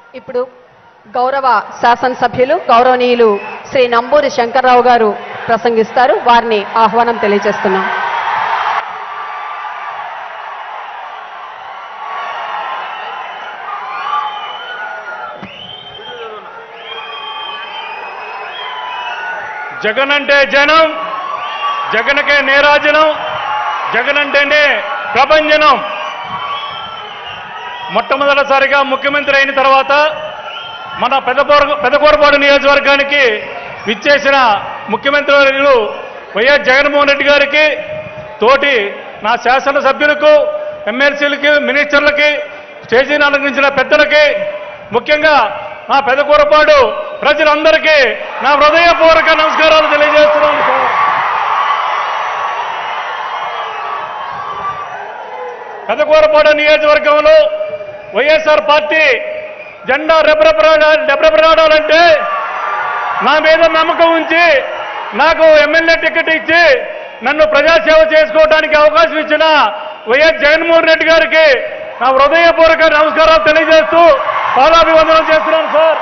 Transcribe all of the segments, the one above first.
ఇప్పుడు గౌరవ శాసనసభ్యులు గౌరవనీయులు శ్రీ నంబూరి శంకర్రావు గారు ప్రసంగిస్తారు వారిని ఆహ్వానం తెలియజేస్తున్నాం జగన్ అంటే జనం జగన్కే నేరాజనం జగన్ అంటేనే ప్రభంజనం మొట్టమొదటిసారిగా ముఖ్యమంత్రి అయిన తర్వాత మన పెదపూర పెదకూరపాడు నియోజకవర్గానికి విచ్చేసిన ముఖ్యమంత్రి వర్యులు వైఎస్ జగన్మోహన్ రెడ్డి గారికి తోటి నా శాసనసభ్యులకు ఎమ్మెల్సీలకి మినిస్టర్లకి స్టేజీని అలంకరించిన పెద్దలకి ముఖ్యంగా నా పెదకూరపాడు ప్రజలందరికీ నా హృదయపూర్వక నమస్కారాలు తెలియజేస్తున్నాను సార్ పెదకూరపాడు నియోజకవర్గంలో వైఎస్ఆర్ పార్టీ జెండా రెపరెపరాడా రెపరెపరాడాలంటే నా మీద నమ్మకం ఉంచి నాకు ఎమ్మెల్యే టికెట్ ఇచ్చి నన్ను ప్రజాసేవ చేసుకోవడానికి అవకాశం ఇచ్చిన వైఎస్ జగన్మోహన్ రెడ్డి గారికి నా హృదయపూర్వక నమస్కారాలు తెలియజేస్తూ పాదాభివందనం చేస్తున్నాను సార్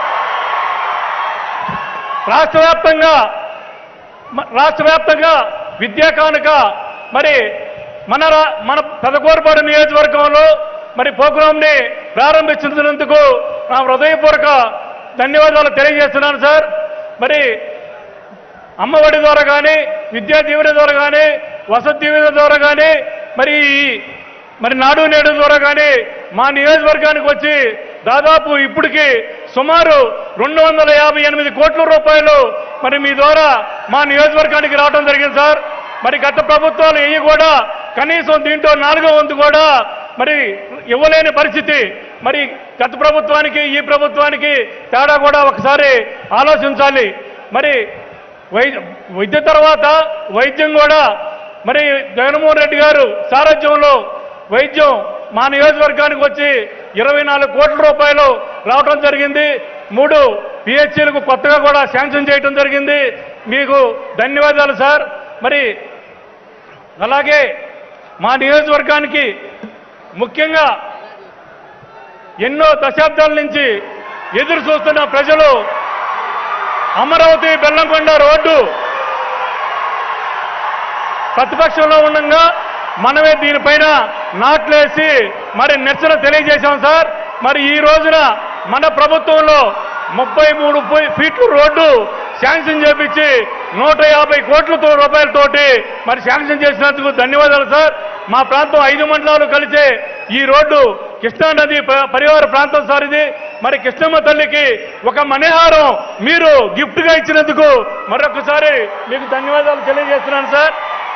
రాష్ట్ర వ్యాప్తంగా మ- రాష్ట్ర వ్యాప్తంగా విద్యా కానుక మరి మన రా- మన పెదకూరపాడు నియోజకవర్గంలో మరి ప్రోగ్రాంని ప్రారంభించినందుకు నా హృదయపూర్వక ధన్యవాదాలు తెలియజేస్తున్నాను సార్ మరి అమ్మఒడి ద్వారా కానీ విద్యా దీవెన ద్వారా కానీ వసతి దీవెన ద్వారా కానీ మరి ఈ మరి నాడు నేడు ద్వారా కానీ మా నియోజకవర్గానికి వచ్చి దాదాపు ఇప్పటికి సుమారు రెండు వందల యాభై ఎనిమిది కోట్ల రూపాయలు మరి మీ ద్వారా మా నియోజకవర్గానికి రావడం జరిగింది సార్ మరి గత ప్రభుత్వాలు ఇవి కూడా కనీసం దీంట్లో నాలుగో వంతు కూడా మరి ఇవ్వలేని పరిస్థితి మరి గత ప్రభుత్వానికి ఈ ప్రభుత్వానికి తేడా కూడా ఒకసారి ఆలోచించాలి మరి వైద్య వైద్య తర్వాత వైద్యం కూడా మరి జగన్మోహన్ రెడ్డి గారు సారథ్యంలో వైద్యం మా నియోజకవర్గానికి వచ్చి ఇరవై నాలుగు కోట్ల రూపాయలు రావడం జరిగింది మూడు పిహెచ్సీలకు కొత్తగా కూడా శాంక్షన్ చేయడం జరిగింది మీకు ధన్యవాదాలు సార్ మరి అలాగే మా నియోజకవర్గానికి ముఖ్యంగా ఎన్నో దశాబ్దాల నుంచి ఎదురు చూస్తున్న ప్రజలు అమరావతి బెల్లంకొండ రోడ్డు ప్రతిపక్షంలో ఉండగా మనమే దీనిపైన నాట్లేసి మరి నిరసన తెలియజేశాం సార్ మరి ఈ రోజున మన ప్రభుత్వంలో ముప్పై మూడు ఫీట్లు రోడ్డు శాంక్షన్ చేపించి నూట యాభై కోట్ల రూపాయలతోటి మరి శాంక్షన్ చేసినందుకు ధన్యవాదాలు సార్ మా ప్రాంతం ఐదు మండలాలు కలిసే ఈ రోడ్డు కృష్ణా నది ప- పరివార ప్రాంతం సార్ ఇది మరి కృష్ణమ్మ తల్లికి ఒక మణిహారం మీరు గిఫ్ట్ గా ఇచ్చినందుకు మరొకసారి మీకు ధన్యవాదాలు తెలియజేస్తున్నాను సార్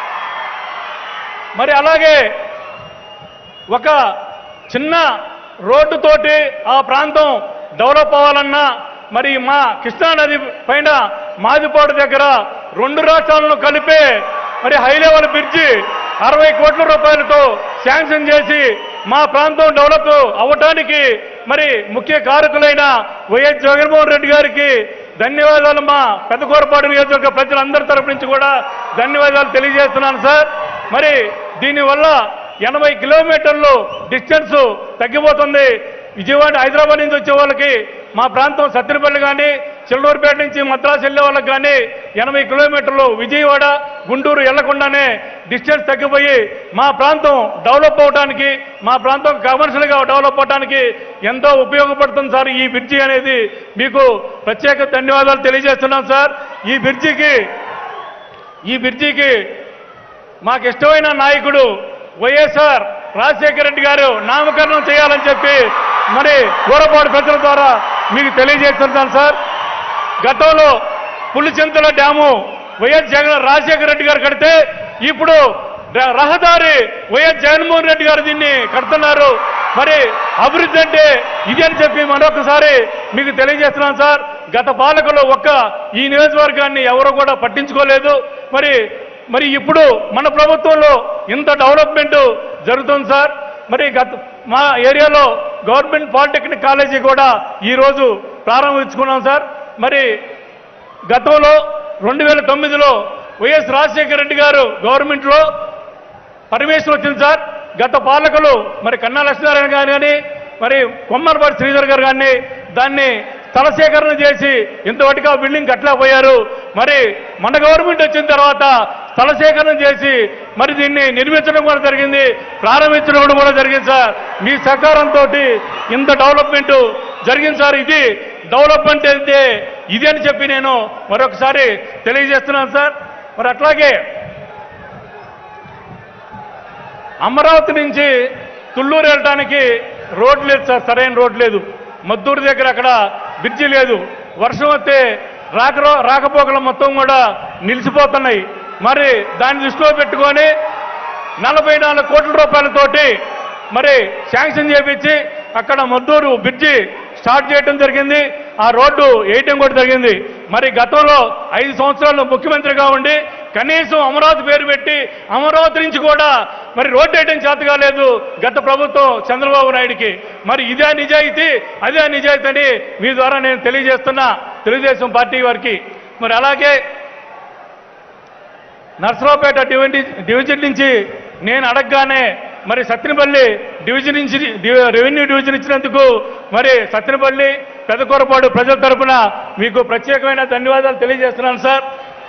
మరి అలాగే ఒక చిన్న రోడ్డుతోటి ఆ ప్రాంతం డెవలప్ అవ్వాలన్నా మరి మా కృష్ణా నది పైన మాదిపాడు దగ్గర రెండు రాష్ట్రాలను కలిపే మరి హై లెవెల్ బ్రిడ్జి అరవై కోట్ల రూపాయలతో శాంక్షన్ చేసి మా ప్రాంతం డెవలప్ అవ్వటానికి మరి ముఖ్య కారకులైన వైఎస్ జగన్మోహన్ రెడ్డి గారికి ధన్యవాదాలు మా పెద్దకూరపాడు నియోజకవర్గ ప్రజలందరి తరపు నుంచి కూడా ధన్యవాదాలు తెలియజేస్తున్నాను సార్ మరి దీనివల్ల ఎనభై కిలోమీటర్లు డిస్టెన్స్ తగ్గిపోతుంది విజయవాడ హైదరాబాద్ నుంచి వచ్చే వాళ్ళకి మా ప్రాంతం సత్తినపల్లి కానీ చిల్లూరుపేట నుంచి మద్రాసు వెళ్ళే వాళ్ళకి కానీ ఎనభై కిలోమీటర్లు విజయవాడ గుంటూరు వెళ్లకుండానే డిస్టెన్స్ తగ్గిపోయి మా ప్రాంతం డెవలప్ అవడానికి మా ప్రాంతం కమర్షియల్గా డెవలప్ అవడానికి ఎంతో ఉపయోగపడుతుంది సార్ ఈ బ్రిడ్జి అనేది మీకు ప్రత్యేక ధన్యవాదాలు తెలియజేస్తున్నాం సార్ ఈ బ్రిడ్జికి ఈ బ్రిడ్జికి మాకు ఇష్టమైన నాయకుడు వైఎస్ఆర్ రాజశేఖర రెడ్డి గారు నామకరణం చేయాలని చెప్పి మరి గోరపాడు పెద్దల ద్వారా మీకు తెలియజేస్తున్నాను సార్ గతంలో పులిచింతల డ్యాము వైఎస్ జగన్ రాజశేఖర రెడ్డి గారు కడితే ఇప్పుడు ర- రహదారి వైఎస్ జగన్మోహన్ రెడ్డి గారు దీన్ని కడుతున్నారు మరి అభివృద్ధి అంటే ఇది అని చెప్పి మరొకసారి మీకు తెలియజేస్తున్నాను సార్ గత పాలకులు ఒక్క ఈ నియోజకవర్గాన్ని ఎవరు కూడా పట్టించుకోలేదు మరి మరి ఇప్పుడు మన ప్రభుత్వంలో ఇంత డెవలప్మెంట్ జరుగుతుంది సార్ మరి గత మా ఏరియాలో గవర్నమెంట్ పాలిటెక్నిక్ కాలేజీ కూడా ఈ రోజు ప్రారంభించుకున్నాం సార్ మరి గతంలో రెండు వేల తొమ్మిదిలో వైఎస్ రాజశేఖర రెడ్డి గారు గవర్నమెంట్లో పర్మిషన్ వచ్చింది సార్ గత పాలకులు మరి కన్నా లక్ష్మీనారాయణ గారు కానీ మరి కొమ్మరపాటి శ్రీధర్ గారు గారిని దాన్ని స్థలసేకరణ చేసి ఇంతవరకు ఆ బిల్డింగ్ కట్టలేకపోయారు మరి మన గవర్నమెంట్ వచ్చిన తర్వాత స్థలసేకరణ చేసి మరి దీన్ని నిర్మించడం కూడా జరిగింది ప్రారంభించడం కూడా జరిగింది సార్ మీ సహకారంతో ఇంత డెవలప్మెంట్ జరిగింది సార్ ఇది డెవలప్మెంట్ అయితే ఇది అని చెప్పి నేను మరొకసారి తెలియజేస్తున్నాను సార్ మరి అట్లాగే అమరావతి నుంచి తుళ్ళూరు వెళ్ళటానికి రోడ్ లేదు సార్ సరైన రోడ్ లేదు మద్దూరు దగ్గర అక్కడ బ్రిడ్జి లేదు వర్షం వస్తే రాక రాకపోకలు మొత్తం కూడా నిలిచిపోతున్నాయి మరి దాన్ని దృష్టిలో పెట్టుకొని నలభై నాలుగు కోట్ల రూపాయలతోటి మరి శాంక్షన్ చేపించి అక్కడ మద్దూరు బ్రిడ్జి స్టార్ట్ చేయడం జరిగింది ఆ రోడ్డు వేయటం కూడా జరిగింది మరి గతంలో ఐదు సంవత్సరాలు ముఖ్యమంత్రిగా ఉండి కనీసం అమరావతి పేరు పెట్టి అమరావతి నుంచి కూడా మరి రోడ్డు వేయడం చేత కాలేదు గత ప్రభుత్వం చంద్రబాబు నాయుడికి మరి ఇదే నిజాయితీ అదే నిజాయితీ అని మీ ద్వారా నేను తెలియజేస్తున్నా తెలుగుదేశం పార్టీ వారికి మరి అలాగే నర్సరావుపేట డివిజన్ డివిజన్ నుంచి నేను అడగగానే మరి సత్తినపల్లి డివిజన్ నుంచి డి- రెవెన్యూ డివిజన్ ఇచ్చినందుకు మరి సత్తినపల్లి పెదకూరపాడు ప్రజల తరపున మీకు ప్రత్యేకమైన ధన్యవాదాలు తెలియజేస్తున్నాను సార్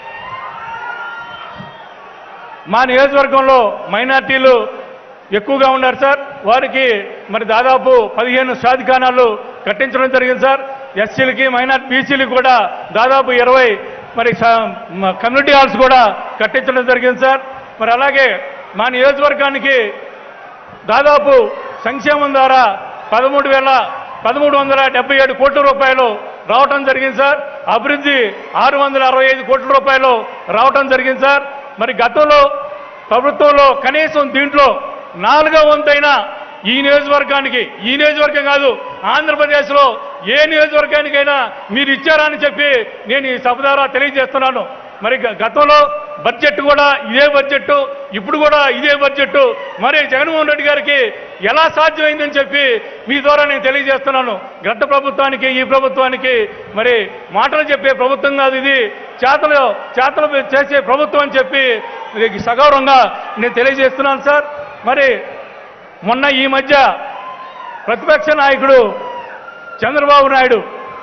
మా నియోజకవర్గంలో మైనార్టీలు ఎక్కువగా ఉన్నారు సార్ వారికి మరి దాదాపు పదిహేను సాధికానాలు కట్టించడం జరిగింది సార్ ఎస్సీలకి మైనార్టీ బీసీలకి కూడా దాదాపు ఇరవై మరి స- మ- కమ్యూనిటీ హాల్స్ కూడా కట్టించడం జరిగింది సార్ మరి అలాగే మా నియోజకవర్గానికి దాదాపు సంక్షేమం ద్వారా పదమూడు వేల పదమూడు వందల డెబ్బై ఏడు కోట్ల రూపాయలు రావటం జరిగింది సార్ అభివృద్ధి ఆరు వందల అరవై ఐదు కోట్ల రూపాయలు రావటం జరిగింది సార్ మరి గతంలో ప్రభుత్వంలో కనీసం దీంట్లో నాలుగో వంతైన ఈ నియోజకవర్గానికి ఈ నియోజకవర్గం కాదు ఆంధ్రప్రదేశ్లో ఏ నియోజకవర్గానికైనా మీరు ఇచ్చారా అని చెప్పి నేను ఈ సభ ద్వారా తెలియజేస్తున్నాను మరి గ- గతంలో బడ్జెట్ కూడా ఇదే బడ్జెట్ ఇప్పుడు కూడా ఇదే బడ్జెట్ మరి జగన్మోహన్ రెడ్డి గారికి ఎలా సాధ్యమైందని చెప్పి మీ ద్వారా నేను తెలియజేస్తున్నాను గత ప్రభుత్వానికి ఈ ప్రభుత్వానికి మరి మాటలు చెప్పే ప్రభుత్వం కాదు ఇది చేతలు చేతలు చేసే ప్రభుత్వం అని చెప్పి ఇది సగౌరవంగా నేను తెలియజేస్తున్నాను సార్ మరి మొన్న ఈ మధ్య ప్రతిపక్ష నాయకుడు చంద్రబాబు నాయుడు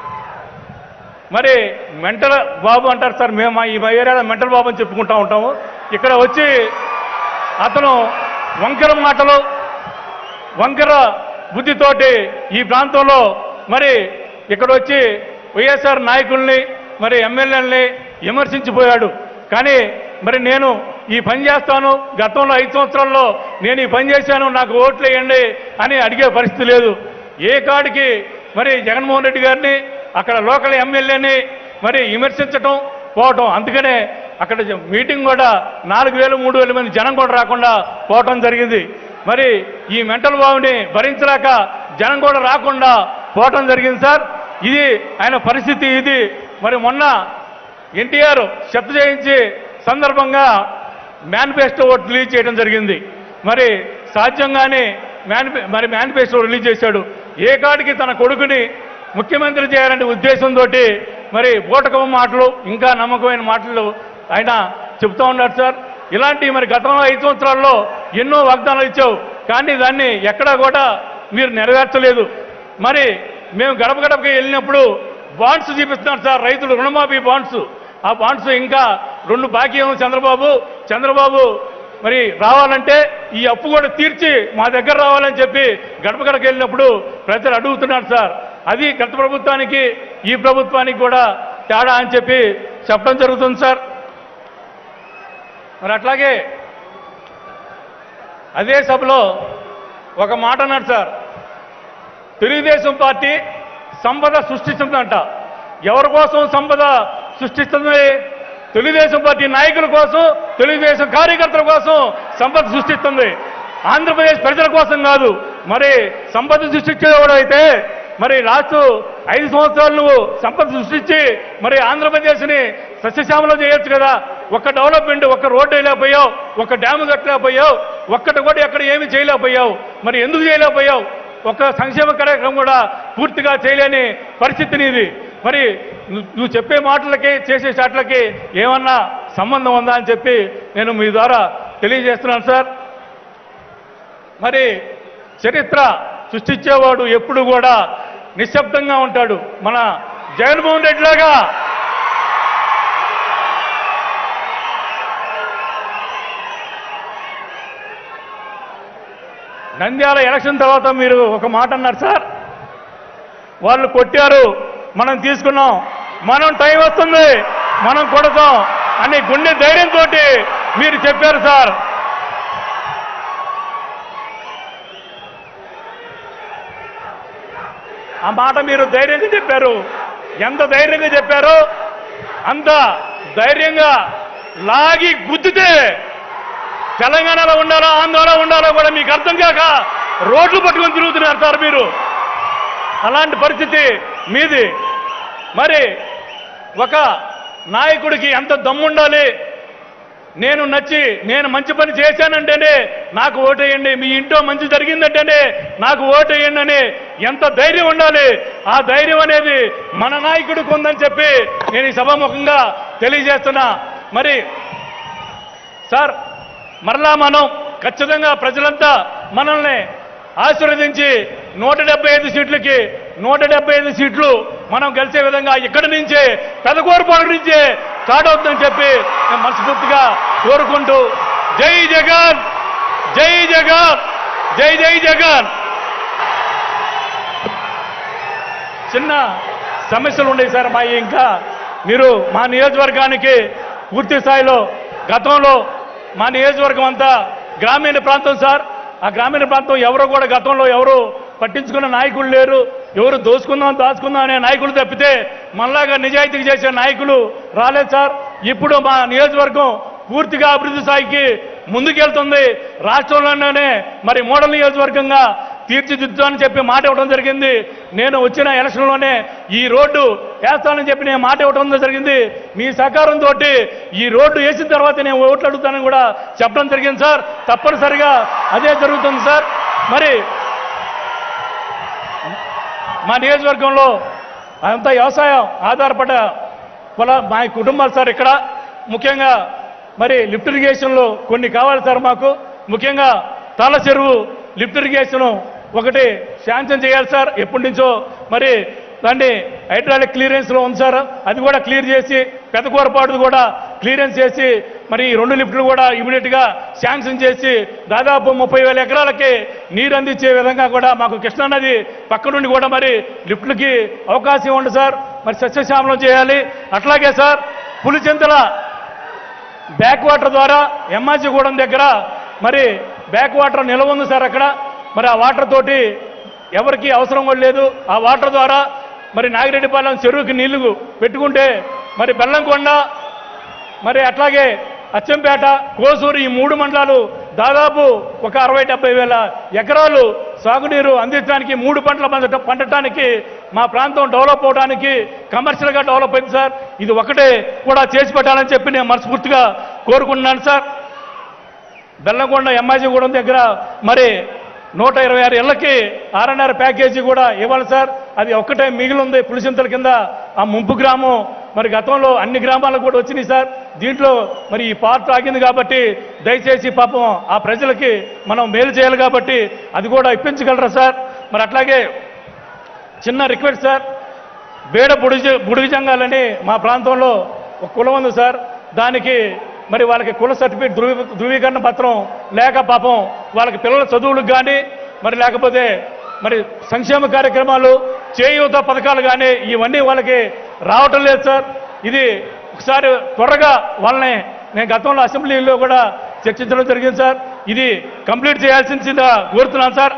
మరి మెంటల్ బాబు అంటారు సార్ మేము మా ఈ మా ఏరియాలో మెంటల్ బాబు అని చెప్పుకుంటా ఉంటాము ఇక్కడ వచ్చి అతను వంకర మాటలు వంకర బుద్ధితోటి ఈ ప్రాంతంలో మరి ఇక్కడ వచ్చి వైఎస్ఆర్ నాయకుల్ని మరి ఎమ్మెల్యేలని విమర్శించిపోయాడు కానీ మరి నేను ఈ పని చేస్తాను గతంలో ఐదు సంవత్సరాల్లో నేను ఈ పని చేశాను నాకు ఓట్లు వేయండి అని అడిగే పరిస్థితి లేదు ఏ కాడికి మరి జగన్మోహన్ రెడ్డి గారిని అక్కడ లోకల్ ఎమ్మెల్యేని మరి విమర్శించటం పోవటం అందుకనే అక్కడ జ- మీటింగ్ కూడా నాలుగు వేలు మూడు వేల మంది జనం కూడా రాకుండా పోవటం జరిగింది మరి ఈ మెంటల్ బాబుని భరించలేక జనం కూడా రాకుండా పోవటం జరిగింది సార్ ఇది ఆయన పరిస్థితి ఇది మరి మొన్న ఎన్టీఆర్ శబ్ద జయించి సందర్భంగా మేనిఫెస్టో ఒకటి రిలీజ్ చేయడం జరిగింది మరి సాధ్యంగానే మేనిఫె మరి మేనిఫెస్టో రిలీజ్ చేశాడు ఏ కాడికి తన కొడుకుని ముఖ్యమంత్రి చేయాలనే ఉద్దేశంతో మరి బూటకం మాటలు ఇంకా నమ్మకమైన మాటలు ఆయన చెప్తా ఉన్నాడు సార్ ఇలాంటి మరి గతంలో ఐదు సంవత్సరాల్లో ఎన్నో వాగ్దానాలు ఇచ్చావు కానీ దాన్ని ఎక్కడా కూడా మీరు నెరవేర్చలేదు మరి మేము గడప గడపకి వెళ్ళినప్పుడు బాండ్స్ చూపిస్తున్నారు సార్ రైతులు రుణమాఫీ బాండ్స్ ఆ బాండ్స్ ఇంకా రెండు బాకీ ఉంది చంద్రబాబు చంద్రబాబు మరి రావాలంటే ఈ అప్పు కూడా తీర్చి మా దగ్గర రావాలని చెప్పి గడప గడపకి వెళ్ళినప్పుడు ప్రజలు అడుగుతున్నారు సార్ అది గత ప్రభుత్వానికి ఈ ప్రభుత్వానికి కూడా తేడా అని చెప్పి చెప్పడం జరుగుతుంది సార్ మరి అట్లాగే అదే సభలో ఒక మాట అన్నాడు సార్ తెలుగుదేశం పార్టీ సంపద సృష్టిస్తుందంట ఎవరి కోసం సంపద సృష్టిస్తుంది తెలుగుదేశం పార్టీ నాయకుల కోసం తెలుగుదేశం కార్యకర్తల కోసం సంపద సృష్టిస్తుంది ఆంధ్రప్రదేశ్ ప్రజల కోసం కాదు మరి సంపద సృష్టించేవాడు అయితే మరి లాస్ట్ ఐదు సంవత్సరాలు నువ్వు సంపద సృష్టించి మరి ఆంధ్రప్రదేశ్ని సస్యశ్యామలో చేయొచ్చు కదా ఒక్క డెవలప్మెంట్ ఒక్క రోడ్డు వేయలేకపోయావు ఒక్క డ్యాము కట్టలేకపోయావు ఒక్కటి కూడా ఎక్కడ ఏమీ చేయలేకపోయావు మరి ఎందుకు చేయలేకపోయావు ఒక సంక్షేమ కార్యక్రమం కూడా పూర్తిగా చేయలేని పరిస్థితిని ఇది మరి ను- నువ్వు చెప్పే మాటలకి చేసే చాట్లకి ఏమన్నా సంబంధం ఉందా అని చెప్పి నేను మీ ద్వారా తెలియజేస్తున్నాను సార్ మరి చరిత్ర సృష్టించేవాడు ఎప్పుడు కూడా నిశ్శబ్దంగా ఉంటాడు మన జగన్మోహన్ రెడ్డి లాగా నంద్యాల ఎలక్షన్ తర్వాత మీరు ఒక మాట అన్నారు సార్ వాళ్ళు కొట్టారు మనం తీసుకున్నాం మనం టైం వస్తుంది మనం కొడతాం అని గుండె ధైర్యంతో మీరు చెప్పారు సార్ ఆ మాట మీరు ధైర్యంగా చెప్పారు ఎంత ధైర్యంగా చెప్పారో అంత ధైర్యంగా లాగి గుద్దితే తెలంగాణలో ఉండాలో ఆంధ్రలో ఉండాలో కూడా మీకు అర్థం కాక రోడ్లు పట్టుకొని తిరుగుతున్నారు సార్ మీరు అలాంటి పరిస్థితి మీది మరి ఒక నాయకుడికి ఎంత దమ్ముండాలి నేను నచ్చి నేను మంచి పని చేశానంటేనే నాకు ఓటేయండి మీ ఇంట్లో మంచి జరిగిందంటేనే నాకు ఓటేయండి అని ఎంత ధైర్యం ఉండాలి ఆ ధైర్యం అనేది మన నాయకుడికి ఉందని చెప్పి నేను ఈ సభాముఖంగా తెలియజేస్తున్నా మరి సార్ మరలా మనం ఖచ్చితంగా ప్రజలంతా మనల్ని ఆశీర్వదించి నూట డెబ్బై ఐదు సీట్లకి నూట డెబ్బై ఐదు సీట్లు మనం గెలిచే విధంగా ఇక్కడి నుంచే పెదకూరుపాడు నుంచే స్టార్ట్ అవుతుందని చెప్పి నేను మనస్ఫూర్తిగా కోరుకుంటూ జై జగన్ జై జగన్ జై జై జగన్ చిన్న సమస్యలు ఉన్నాయి సార్ మా ఇంకా మీరు మా నియోజకవర్గానికి పూర్తి స్థాయిలో గతంలో మా నియోజకవర్గం అంతా గ్రామీణ ప్రాంతం సార్ ఆ గ్రామీణ ప్రాంతం ఎవరు కూడా గతంలో ఎవరు పట్టించుకున్న నాయకులు లేరు ఎవరు దోసుకుందాం దాచుకుందాం అనే నాయకులు తప్పితే మనలాగా నిజాయితీగా చేసే నాయకులు రాలేదు సార్ ఇప్పుడు మా నియోజకవర్గం పూర్తిగా అభివృద్ధి స్థాయికి ముందుకెళ్తుంది రాష్ట్రంలోనే మరి మోడల్ నియోజకవర్గంగా తీర్చిదిద్దుతానని చెప్పి మాట ఇవ్వడం జరిగింది నేను వచ్చిన ఎలక్షన్లోనే ఈ రోడ్డు వేస్తానని చెప్పి నేను మాట ఇవ్వడం జరిగింది మీ సహకారంతో ఈ రోడ్డు వేసిన తర్వాత నేను ఓట్లు అడుగుతానని కూడా చెప్పడం జరిగింది సార్ తప్పనిసరిగా అదే జరుగుతుంది సార్ మరి మా నియోజకవర్గంలో అంతా వ్యవసాయం ఆధారపడ్డ పొల మా కుటుంబాలు సార్ ఇక్కడ ముఖ్యంగా మరి లిఫ్ట్ ఇరిగేషన్లో కొన్ని కావాలి సార్ మాకు ముఖ్యంగా తాళ చెరువు లిఫ్ట్ ఇరిగేషన్ ఒకటి శాంక్షన్ చేయాలి సార్ ఎప్పటి నుంచో మరి దాన్ని హైడ్రాలిక్ క్లియరెన్స్లో ఉంది సార్ అది కూడా క్లియర్ చేసి పెద్దకూరపాటు కూడా క్లియరెన్స్ చేసి మరి ఈ రెండు లిఫ్టులు కూడా ఇమీడియట్గా శాంక్షన్ చేసి దాదాపు ముప్పై వేల ఎకరాలకి నీరు అందించే విధంగా కూడా మాకు కృష్ణానది పక్క నుండి కూడా మరి లిఫ్ట్లకి అవకాశం ఉంది సార్ మరి సస్యశ్యామలం చేయాలి అట్లాగే సార్ పులిచింతల బ్యాక్ వాటర్ ద్వారా ఎమ్మాజీగూడెం దగ్గర మరి బ్యాక్ వాటర్ నిల్వ ఉంది సార్ అక్కడ మరి ఆ వాటర్ తోటి ఎవరికి అవసరం కూడా లేదు ఆ వాటర్ ద్వారా మరి నాగిరెడ్డిపాలెం చెరువుకి నీళ్లు పెట్టుకుంటే మరి బెల్లంకొండ మరి అట్లాగే అచ్చంపేట కోసూరు ఈ మూడు మండలాలు దాదాపు ఒక అరవై డెబ్బై వేల ఎకరాలు సాగునీరు అందించడానికి మూడు పంటల పంట పండటానికి మా ప్రాంతం డెవలప్ అవడానికి కమర్షియల్గా డెవలప్ అయింది సార్ ఇది ఒకటే కూడా చేసి పెట్టాలని చెప్పి నేను మనస్ఫూర్తిగా కోరుకుంటున్నాను సార్ బెల్లంకొండ ఎమ్మాజీగూడెం దగ్గర మరి నూట ఇరవై ఆరు ఇళ్లకి ఆర్ఎన్ఆర్ ప్యాకేజీ కూడా ఇవ్వాలి సార్ అది ఒక్కటే మిగిలి ఉంది పులిసింతల కింద ఆ ముంపు గ్రామం మరి గతంలో అన్ని గ్రామాలకు కూడా వచ్చినాయి సార్ దీంట్లో మరి ఈ పార్ట్ ఆగింది కాబట్టి దయచేసి పాపం ఆ ప్రజలకి మనం మేలు చేయాలి కాబట్టి అది కూడా ఇప్పించగలరా సార్ మరి అట్లాగే చిన్న రిక్వెస్ట్ సార్ బేడ బుడిజ బుడిగి జంగాలని మా ప్రాంతంలో ఒక కులం ఉంది సార్ దానికి మరి వాళ్ళకి కుల సర్టిఫికేట్ ధృవీ ధృవీకరణ పత్రం లేక పాపం వాళ్ళకి పిల్లల చదువులకు కానీ మరి లేకపోతే మరి సంక్షేమ కార్యక్రమాలు చేయూత పథకాలు కానీ ఇవన్నీ వాళ్ళకి రావటం లేదు సార్ ఇది ఒకసారి త్వరగా వాళ్ళని నేను గతంలో అసెంబ్లీలో కూడా చర్చించడం జరిగింది సార్ ఇది కంప్లీట్ చేయాల్సిందిగా కోరుతున్నాను సార్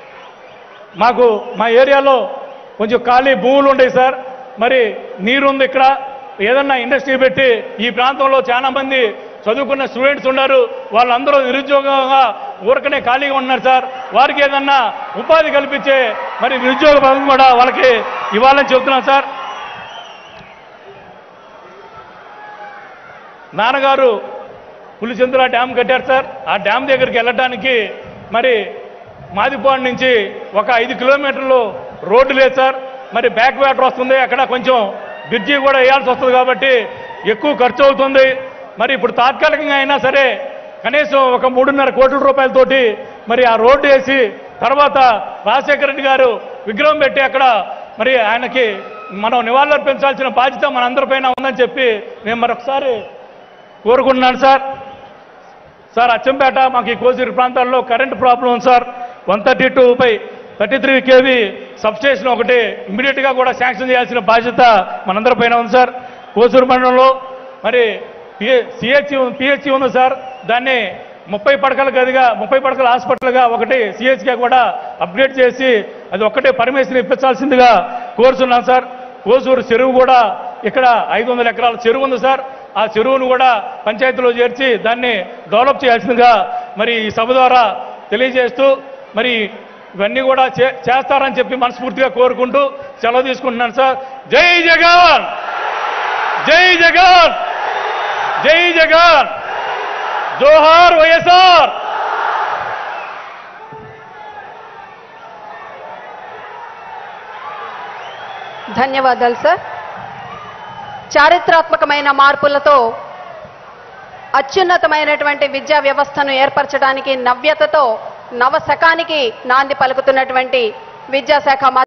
మాకు మా ఏరియాలో కొంచెం ఖాళీ భూములు ఉన్నాయి సార్ మరి నీరు ఉంది ఇక్కడ ఏదన్నా ఇండస్ట్రీ పెట్టి ఈ ప్రాంతంలో చాలా మంది చదువుకున్న స్టూడెంట్స్ ఉన్నారు వాళ్ళందరూ నిరుద్యోగంగా ఊరకనే ఖాళీగా ఉన్నారు సార్ వారికి ఏదన్నా ఉపాధి కల్పించే మరి నిరుద్యోగ పథకం కూడా వాళ్ళకి ఇవ్వాలని చెబుతున్నాను సార్ నాన్నగారు పులిచింతల డ్యామ్ కట్టారు సార్ ఆ డ్యామ్ దగ్గరికి వెళ్ళడానికి మరి మాదిపాడు నుంచి ఒక ఐదు కిలోమీటర్లు రోడ్డు లేదు సార్ మరి బ్యాక్ వాటర్ వస్తుంది అక్కడ కొంచెం బ్రిడ్జి కూడా వేయాల్సి వస్తుంది కాబట్టి ఎక్కువ ఖర్చు అవుతుంది మరి ఇప్పుడు తాత్కాలికంగా అయినా సరే కనీసం ఒక మూడున్నర కోట్ల రూపాయలతోటి మరి ఆ రోడ్డు వేసి తర్వాత రాజశేఖర రెడ్డి గారు విగ్రహం పెట్టి అక్కడ మరి ఆయనకి మనం నివాళులర్పించాల్సిన బాధ్యత మనందరిపైన ఉందని చెప్పి నేను మరొకసారి కోరుకుంటున్నాను సార్ సార్ అచ్చంపేట మాకు ఈ కోసూరు ప్రాంతాల్లో కరెంట్ ప్రాబ్లం ఉంది sir one thirty two by thirty three KV substation ఒకటి ఇమ్మీడియట్గా కూడా శాంక్షన్ చేయాల్సిన బాధ్యత మనందరిపైన ఉంది సార్ కోసూరు మండలంలో మరి సిహెచ్ పిహెచ్సి ఉంది సార్ దాన్ని ముప్పై పడకల గదిగా ముప్పై పడకల హాస్పిటల్గా ఒకటి సిహెచ్గా కూడా అప్గ్రేడ్ చేసి అది ఒక్కటే పర్మిషన్ ఇప్పించాల్సిందిగా కోరుతున్నాం సార్ కోసూరు చెరువు కూడా ఇక్కడ ఐదు వందల ఎకరాల చెరువు ఉంది సార్ ఆ చెరువును కూడా పంచాయతీలో చేర్చి దాన్ని డెవలప్ చేయాల్సిందిగా మరి ఈ సభ ద్వారా తెలియజేస్తూ మరి ఇవన్నీ కూడా చే- చేస్తారని చెప్పి మనస్ఫూర్తిగా కోరుకుంటూ సెలవు తీసుకుంటున్నాను సార్ జై జగన్ జై జగన్ జై జగన్ జోహార్ వైఎస్ఆర్ ధన్యవాదాలు సార్ చారిత్రాత్మకమైన మార్పులతో అత్యున్నతమైనటువంటి విద్యా వ్యవస్థను ఏర్పరచడానికి నవ్యతతో నవ శకానికి నాంది పలుకుతున్నటువంటి విద్యాశాఖ